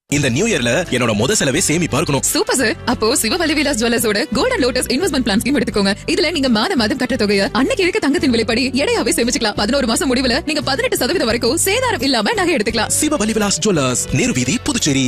இந்த நியூ இயர்ல என்னோட முத செலவே சேமிப்பா இருக்கணும் சூப்பர் சார் அப்போ சிவவலி விலாஸ் ஜுவல்லர்ஸோட golden lotus investment plan scheme எடுத்துக்கோங்க இதுல நீங்க மாத மாதம் கட்ட தொகையை அன்னைக்கு இருக்க தங்கத்தின் விலைப்படி எடையாவே சேமிச்சுக்கலாம் பதினோரு மாசம் முடிவுல நீங்க பதினெட்டு சதவீதம் வரைக்கும் சேதாரம் இல்லாம நகை எடுத்துக்கலாம் சிவபலி விலாஸ் ஜுவல்லர்ஸ் நேரு வீதி Puducherry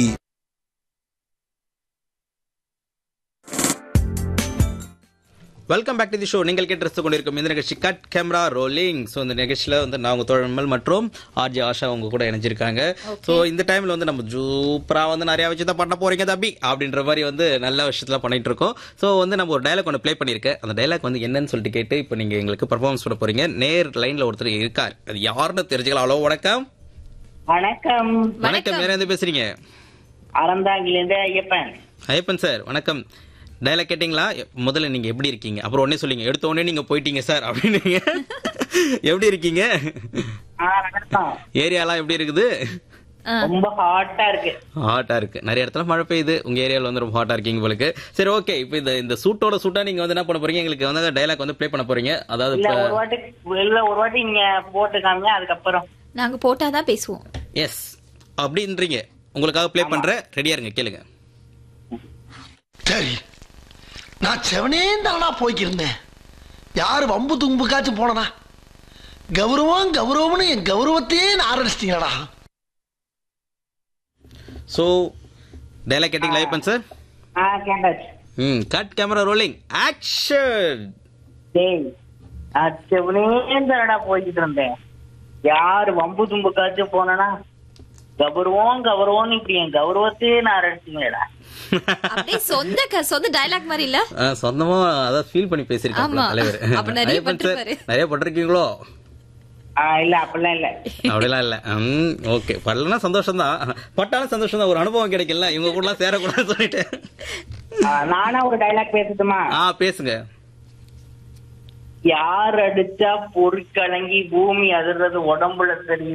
welcome back to the show நீங்கள் கேட்டு ரசித்துக் கொண்டிருக்கும் இந்த நிகழ்ச்சி கட் கேமரா ரோலிங் ஸோ இந்த நிகழ்ச்சியில் வந்து நான் உங்கள் தோழமல் மற்றும் ஆர்ஜி ஆஷா அவங்க கூட இணைஞ்சிருக்காங்க ஸோ இந்த டைமில் வந்து நம்ம சூப்பராக வந்து நிறையா விஷயம் தான் பண்ண போறீங்க தம்பி அப்படின்ற மாதிரி வந்து நல்ல விஷயத்தில் பண்ணிட்டு இருக்கோம் ஸோ வந்து நம்ம ஒரு டைலாக் ஒன்று ப்ளே பண்ணியிருக்கேன் அந்த டைலாக் வந்து என்னன்னு சொல்லிட்டு கேட்டு இப்போ நீங்கள் எங்களுக்கு பர்ஃபார்மன்ஸ் பண்ண போறீங்க நேர் லைனில் ஒருத்தர் இருக்கார் அது யாருன்னு தெரிஞ்சுக்கலாம் ஹலோ வணக்கம் வணக்கம் வணக்கம் வேற எந்த பேசுறீங்க அறந்தாங்கிலிருந்து ஐயப்பன் ஐயப்பன் சார் வணக்கம் டைலாக் கேட்டிங்களா முதல்ல நீங்க எப்படி இருக்கீங்க அப்புறம் உடனே சொல்லிங்க எடுத்த உடனே நீங்க போயிட்டீங்க சார் அப்படின்னு எப்படி இருக்கீங்க ஆ, வணக்கம் ஏரியாலாம் எப்படி இருக்குது ரொம்ப ஹாட்டா இருக்கு ஹாட்டா இருக்கு நிறைய இடத்துல மழை பெய்யுது உங்க ஏரியால வந்து ரொம்ப ஹாட்டா இருக்கீங்க உங்களுக்கு சரி ஓகே இப்போ இந்த இந்த சூட்டோட சூட்டா நீங்க வந்து என்ன பண்ண போறீங்க எங்களுக்கு வந்து டைலாக் வந்து ப்ளே பண்ண போறீங்க அதாவது இல்ல இப்ப ஒரு வாட்டி இல்ல ஒரு வாட்டி நீங்க போட்டு காமிங்க அதுக்கப்புறம் நாங்க போட்டாதான் பேசுவோம் எஸ் அப்படின்றீங்க உங்களுக்காக ப்ளே பண்றேன் ரெடியா இருங்க கேளுங்க சரி நான் செவனே தானா போய்க்கிருந்தேன் யாரு வம்பு தும்புக்காச்சும் போனனா கௌரவம் கௌரவம்னு என் கௌரவத்தையே நான் ஆரம்பிச்சிட்டீங்களா ஸோ டைலாக் கேட்டிங்களா ஐயப்பன் சார் ஆ கேட்டாச்சு ம் கட் கேமரா ரோலிங் ஆக்ஷன் டேய் நான் செவனேந்தரடா போய்கிட்டு இருந்தேன் யாரு வம்பு தும்புக்காச்சும் போனனா கௌரவம் கௌரவம்னு இப்படி என் கௌரவத்தையே நான் அரடிச்சிங்களேடா அப்படியே சொந்த க- சொந்த டயலாக் மாதிரி இல்ல ஆ, சொந்தமா அதான் ஃபீல் பண்ணி பேசிருக்காங்க ஆமா. தலைவர் அப்ப நிறைய ஐயப்பன் சார், பட்டிருப்பாரு. நிறைய பட்டிருக்கீங்களோ ஆ இல்ல அப்படிலாம் இல்ல அப்படிலாம் இல்ல ம் ஓகே படலனா சந்தோஷம் தான் பட்டாலும் சந்தோஷம் தான் ஒரு அனுபவம் கிடைக்கல இவங்க கூட சேரக்கூடாதுன்னு சொல்லிட்டு ஆ, நானா ஒரு டைலாக் பேசட்டுமா ஆ பேசுங்க யார் அடிச்சா பொருட்கலங்கி பூமி அதிர்றது உடம்புல தெரியுது